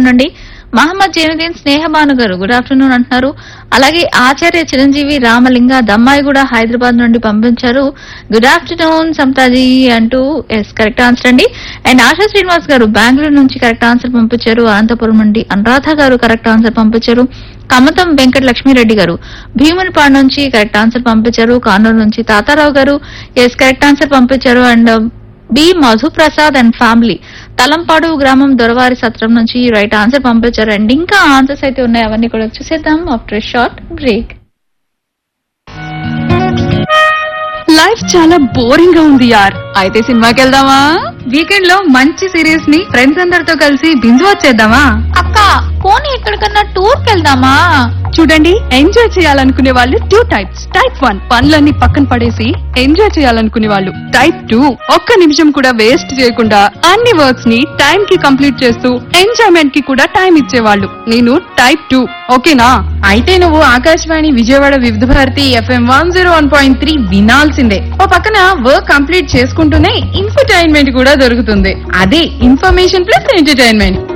హైదరాబాద్ నుండి మహమ్మద్ జైనుద్దీన్ స్నేహబాను గారు good afternoon అంటున్నారు అలాగే ఆచార్య చిరంజీవి రామలింగ దమ్మాయి కూడా హైదరాబాద్ నుండి పంపించారు గుడ్ ఆఫ్టర్నూన్ సమతాజీ అంటూ ఎస్ కరెక్ట్ ఆన్సర్ అండి అండ్ ఆశా శ్రీనివాస్ గారు బెంగళూరు నుంచి కరెక్ట్ ఆన్సర్ పంపించారు అనంతపురం నుండి అనురాధ గారు కరెక్ట్ ఆన్సర్ పంపించారు కమతం వెంకట లక్ష్మీరెడ్డి గారు భీమునిపాడు నుంచి కరెక్ట్ ఆన్సర్ పంపించారు కానూరు నుంచి Tatarao garu yes correct answer పంపించారు and B Madhuprasad and family Talampadu గ్రామం దొరవారి సత్రం నుంచి రైట్ ఆన్సర్ పంపించారు అండ్ ఇంకా ఆన్సర్స్ అయితే ఉన్నాయి అవన్నీ కూడా చూసేద్దాం ఆఫ్టర్ షార్ట్ బ్రేక్ లైఫ్ చాలా బోరింగ్ గా ఉంది యార్ అయితే సినిమాకి వెళ్దామా వీకెండ్ లో మంచి సిరీస్ ని ఫ్రెండ్స్ అందరితో కలిసి బింజు వచ్చేద్దామా అక్క పోనీ ఎక్కడికన్నా టూర్ వెళ్దామా చూడండి ఎంజాయ్ చేయాలనుకునే వాళ్ళు టూ టైప్స్ టైప్ వన్ పనులన్నీ పక్కన పడేసి ఎంజాయ్ చేయాలనుకునే వాళ్ళు టైప్ టూ ఒక్క నిమిషం కూడా వేస్ట్ చేయకుండా అన్ని వర్క్స్ ని టైం కి కంప్లీట్ చేస్తూ ఎంజాయ్మెంట్ కి కూడా టైం ఇచ్చేవాళ్ళు నేను టైప్ టూ ఓకేనా అయితే నువ్వు Akashvani Vijayawada Vividh Bharati FM one zero one point three వినాల్సిందే ఓ పక్కన వర్క్ కంప్లీట్ చేసుకుంటూనే ఇన్ఫర్టైన్మెంట్ కూడా దొరుకుతుంది అదే ఇన్ఫర్మేషన్ ప్లస్ ఎంటర్టైన్మెంట్